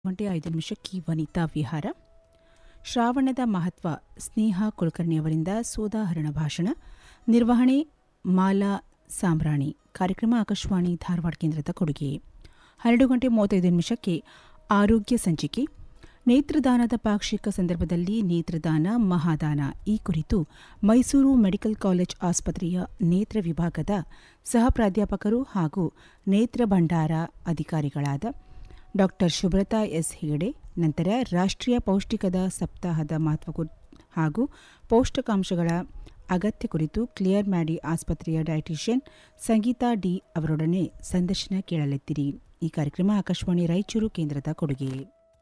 ಗಂಟೆ ಐದು ನಿಮಿಷಕ್ಕೆ ವನಿತಾ ವಿಹಾರ ಶ್ರಾವಣದ ಮಹತ್ವ ಸ್ನೇಹ ಕುಲಕರ್ಣಿಯವರಿಂದ ಸೋದಾಹರಣ ಭಾಷಣ ನಿರ್ವಹಣೆ ಮಾಲಾ ಸಾಂಬ್ರಾಣಿ ಕಾರ್ಯಕ್ರಮ ಆಕಾಶವಾಣಿ ಧಾರವಾಡ ಕೇಂದ್ರದ ಕೊಡುಗೆ ಹನ್ನೆರಡು ಗಂಟೆ ಮೂವತ್ತೈದು ನಿಮಿಷಕ್ಕೆ ಆರೋಗ್ಯ ಸಂಚಿಕೆ ನೇತ್ರದಾನದ ಪಾಕ್ಷಿಕ ಸಂದರ್ಭದಲ್ಲಿ ನೇತ್ರದಾನ ಮಹಾದಾನ ಈ ಕುರಿತು ಮೈಸೂರು ಮೆಡಿಕಲ್ ಕಾಲೇಜ್ ಆಸ್ಪತ್ರೆಯ ನೇತ್ರ ವಿಭಾಗದ ಸಹ ಪ್ರಾಧ್ಯಾಪಕರು ಹಾಗೂ ನೇತ್ರ ಭಂಡಾರ ಅಧಿಕಾರಿಗಳಾದ ಡಾ ಶುಭ್ರತಾ ಎಸ್ ಹೆಗಡೆ ನಂತರ ರಾಷ್ಟ್ರೀಯ ಪೌಷ್ಟಿಕದ ಸಪ್ತಾಹದ ಮಹತ್ವ ಕುರ್- ಹಾಗೂ ಪೌಷ್ಟಿಕಾಂಶಗಳ ಅಗತ್ಯ ಕುರಿತು ಕ್ಲಿಯರ್ ಮ್ಯಾಡಿ ಆಸ್ಪತ್ರೆಯ ಡಯಟಿಷಿಯನ್ ಸಂಗೀತಾ ಡಿ ಅವರೊಡನೆ ಸಂದರ್ಶನ ಕೇಳಲಿದ್ದೀರಿ ಈ ಕಾರ್ಯಕ್ರಮ ಆಕಾಶವಾಣಿ ರಾಯಚೂರು ಕೇಂದ್ರದ ಕೊಡುಗೆ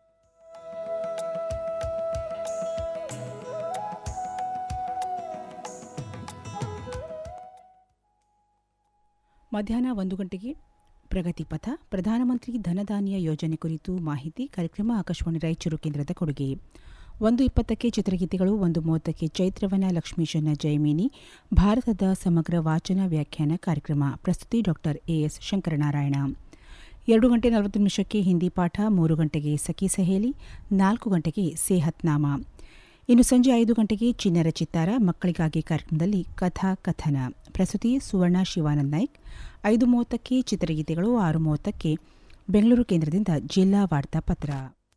ಮಧ್ಯಾಹ್ನ ಒಂದು ಗಂಟೆಗೆ ಪ್ರಗತಿ ಪಥ ಪ್ರಧಾನಮಂತ್ರಿ ಧನಧಾನ್ಯ ಯೋಜನೆ ಕುರಿತು ಮಾಹಿತಿ ಕಾರ್ಯಕ್ರಮ ಆಕಾಶವಾಣಿ ರಾಯಚೂರು ಕೇಂದ್ರದ ಕೊಡುಗೆ ಒಂದು ಇಪ್ಪತ್ತಕ್ಕೆ ಚಿತ್ರಗೀತೆಗಳು ಒಂದು ಮೂವತ್ತಕ್ಕೆ ಚೈತ್ರವನ ಲಕ್ಷ್ಮೀಶನ ಜಯಮಿನಿ ಭಾರತದ ಸಮಗ್ರ ವಾಚನ ವ್ಯಾಖ್ಯಾನ ಕಾರ್ಯಕ್ರಮ ಪ್ರಸ್ತುತಿ ಡಾಕ್ಟರ್ ಎಎಸ್ ಶಂಕರನಾರಾಯಣ ಎರಡು ಗಂಟೆ ನಲವತ್ತು ನಿಮಿಷಕ್ಕೆ ಹಿಂದಿ ಪಾಠ ಮೂರು ಗಂಟೆಗೆ ಸಖಿ ಸಹೇಲಿ ನಾಲ್ಕು ಗಂಟೆಗೆ ಸೇಹತ್ನಾಮ ಇನ್ನು ಸಂಜೆ ಐದು ಗಂಟೆಗೆ ಚಿನ್ನರ ಚಿತ್ತಾರ ಮಕ್ಕಳಿಗಾಗಿ ಕಾರ್ಯಕ್ರಮದಲ್ಲಿ ಕಥಾ ಕಥನ ಪ್ರಸ್ತುತಿ ಸುವರ್ಣ ಶಿವಾನಂದ್ ನಾಯ್ಕ್ ಐದು ಮೂವತ್ತಕ್ಕೆ ಚಿತ್ರಗೀತೆಗಳು ಆರು ಮೂವತ್ತಕ್ಕೆ ಬೆಂಗಳೂರು ಕೇಂದ್ರದಿಂದ ಜಿಲ್ಲಾ ವಾರ್ತಾ ಪತ್ರ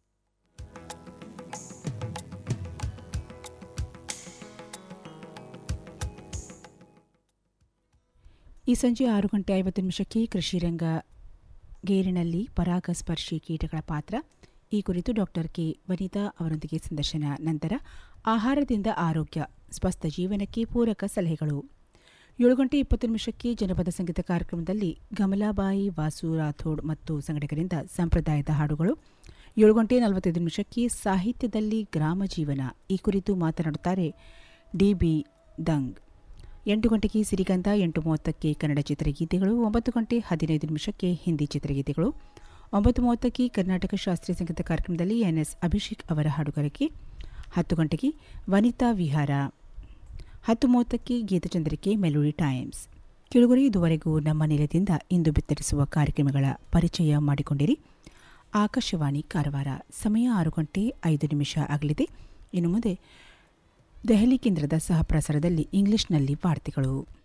ಈ ಸಂಜೆ ಆರು ಗಂಟೆ ಐವತ್ತು ನಿಮಿಷಕ್ಕೆ ಕೃಷಿರಂಗ ಗೇರಿನಲ್ಲಿ ಪರಾಗಸ್ಪರ್ಶಿ ಕೀಟಗಳ ಪಾತ್ರ ಈ ಕುರಿತು ಡಾಕ್ಟರ್ ಕೆ ವನಿತಾ ಅವರೊಂದಿಗೆ ಸಂದರ್ಶನ ನಂತರ ಆಹಾರದಿಂದ ಆರೋಗ್ಯ ಸ್ವಸ್ಥ ಜೀವನಕ್ಕೆ ಪೂರಕ ಸಲಹೆಗಳು ಏಳು ಗಂಟೆ ಇಪ್ಪತ್ತು ನಿಮಿಷಕ್ಕೆ ಜನಪದ ಸಂಗೀತ ಕಾರ್ಯಕ್ರಮದಲ್ಲಿ ಗಮಲಾಬಾಯಿ ವಾಸು ರಾಥೋಡ್ ಮತ್ತು ಸಂಘಟಕರಿಂದ ಸಂಪ್ರದಾಯದ ಹಾಡುಗಳು ಏಳು ಗಂಟೆ ನಲವತ್ತೈದು ನಿಮಿಷಕ್ಕೆ ಸಾಹಿತ್ಯದಲ್ಲಿ ಗ್ರಾಮ ಜೀವನ ಈ ಕುರಿತು ಮಾತನಾಡುತ್ತಾರೆ ಡಿಬಿ ದಂಗ್ ಎಂಟು ಗಂಟೆಗೆ ಸಿರಿಗಂಧ ಎಂಟು ಮೂವತ್ತಕ್ಕೆ ಕನ್ನಡ ಚಿತ್ರಗೀತೆಗಳು ಒಂಬತ್ತು ಗಂಟೆ ಹದಿನೈದು ನಿಮಿಷಕ್ಕೆ ಹಿಂದಿ ಚಿತ್ರಗೀತೆಗಳು ಒಂಬತ್ತು ಮೂವತ್ತಕ್ಕೆ ಕರ್ನಾಟಕ ಶಾಸ್ತ್ರೀಯ ಸಂಗೀತ ಕಾರ್ಯಕ್ರಮದಲ್ಲಿ ಎನ್ಎಸ್ ಅಭಿಷೇಕ್ ಅವರ ಹಾಡುಗಾರಿಕೆ ಹತ್ತು ಗಂಟೆಗೆ ವನಿತಾ ವಿಹಾರ ಹತ್ತು ಮೂವತ್ತಕ್ಕೆ ಗೀತಚಂದ್ರಿಕೆ ಮೆಲೋಡಿ ಟೈಮ್ಸ್ ಕಿಳುಗುರಿ ಇದುವರೆಗೂ ನಮ್ಮ ನಿಲಯದಿಂದ ಇಂದು ಬಿತ್ತರಿಸುವ ಕಾರ್ಯಕ್ರಮಗಳ ಪರಿಚಯ ಮಾಡಿಕೊಂಡಿರಿ ಆಕಾಶವಾಣಿ ಕಾರವಾರ ಸಮಯ ಆರು ಗಂಟೆ ಐದು ನಿಮಿಷ ಆಗಲಿದೆ ಇನ್ನು ಮುಂದೆ ದೆಹಲಿ ಕೇಂದ್ರದ ಸಹ ಪ್ರಸಾರದಲ್ಲಿ ಇಂಗ್ಲಿಷ್ನಲ್ಲಿ ವಾರ್ತೆಗಳು